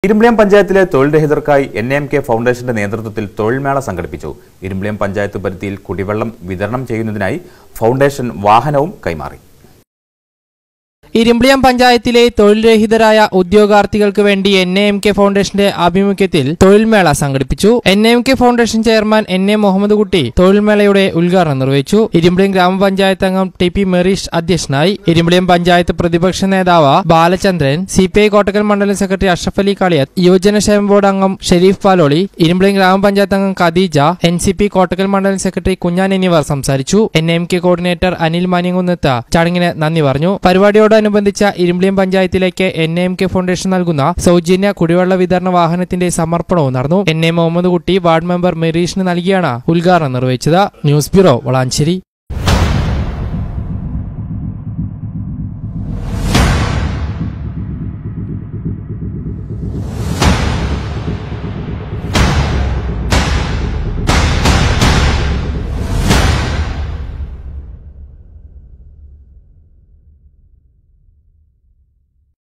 ഇരുമ്പിളിയം പഞ്ചായത്തിലെ തൊഴിൽ രഹിതർക്കായി N M K ഫൗണ്ടേഷന്റെ നേതൃത്വത്തിൽ തൊഴിൽമേള സംഘടിപ്പിച്ചു ഇരുമ്പിളിയം പഞ്ചായത്ത് പരിധിയിൽ കുടിവെള്ളം വിതരണം ചെയ്യുന്നതിനായി ഫൗണ്ടേഷൻ വാഹനവും കൈമാറി ഇരുമ്പിളിയം പഞ്ചായത്തിലെ തൊഴിൽ രഹിതരായ ഉദ്യോഗാർത്ഥികൾക്ക് വേണ്ടി എൻ എ എം കെ ഫൗണ്ടേഷന്റെ ആഭിമുഖ്യത്തിൽ തൊഴിൽമേള സംഘടിപ്പിച്ചു N A M K foundation chairman N A Muhammad Kutty തൊഴിൽമേളയുടെ ഉദ്ഘാടനം നിർവഹിച്ചു ഇരുമ്പിളിയം ഗ്രാമപഞ്ചായത്ത് അംഗം ടി പി മെറീഷ് അധ്യക്ഷനായി ഇരുമ്പിളിയം പഞ്ചായത്ത് പ്രതിപക്ഷ നേതാവ് Balachandran C P I Kottakkal മണ്ഡലം സെക്രട്ടറി അഷ്റഫ് അലി കാളിയത്ത് യുവജനക്ഷേമ ബോർഡ് അംഗം ഷെരീഫ് പാലോളി ഇരുമ്പിളിയം ഗ്രാമപഞ്ചായത്ത് അംഗം Khadeeja N C P Kottakkal മണ്ഡലം സെക്രട്ടറി കുഞ്ഞാൻ എന്നിവർ സംസാരിച്ചു N M K coordinator Anil Maniyankunnath ചടങ്ങിന് നന്ദി പറഞ്ഞു പരിപാടിയോടനുബന്ധിച്ച ഇരുമ്പിളിയം പഞ്ചായത്തിലേക്ക് എൻ എം കെ ഫൗണ്ടേഷൻ നൽകുന്ന സൗജന്യ കുടിവെള്ള വിതരണ വാഹനത്തിന്റെ സമർപ്പണവും നടന്നു എൻ എ മുഹമ്മദ് കുട്ടി വാർഡ് മെമ്പർ മെറീഷിന് നൽകിയാണ് ഉദ്ഘാടനം നിർവഹിച്ചത് ന്യൂസ് ബ്യൂറോ വളാഞ്ചേരി